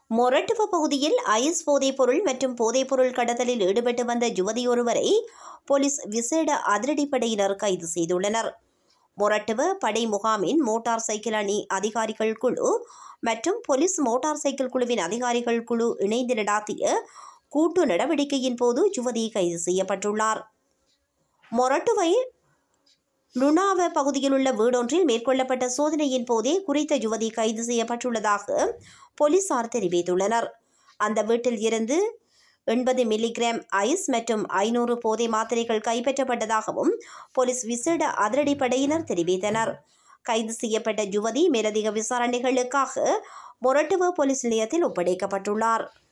மொரட்டுவ பகுதியில் ஐஸ் போதைப்பொருள் மற்றும் போதைப்பொருள் கடத்தலில் ஈடுபட்டு வந்த யுவதியொருவரை போலீஸ் விசேட அதிரடிப்படையினர் கைது செய்துள்ளனர் மொரட்டுவ படை முகாமின் மோட்டார் சைக்கிள் அணி அதிகாரிகள் குழு மற்றும் போலீஸ் மோட்டார் சைக்கிள் குழுவின் அதிகாரிகள் குழு இணைந்து நடாத்திய கூட்டு நடவடிக்கையின் போது யுவதி கைது செய்யப்பட்டுள்ளார் மொரட்டுவை லுணாவ பகுதியில் உள்ள வீடொன்றில் மேற்கொள்ளப்பட்ட சோதனையின் போதே குறித்த யுவதி கைது செய்யப்பட்டுள்ளதாக போலீசார் தெரிவித்துள்ளனர் அந்த வீட்டில் இருந்து எண்பது மில்லிகிராம் ஐஸ் மற்றும் ஐநூறு போதை மாத்திரைகள் கைப்பற்றப்பட்டதாகவும் போலீஸ் விசேட அதிரடிப்படையினர் தெரிவித்தனர் கைது செய்யப்பட்ட யுவதி மேலதிக விசாரணைகளுக்காக மொரட்டுவ போலீஸ் நிலையத்தில் ஒப்படைக்கப்பட்டுள்ளார்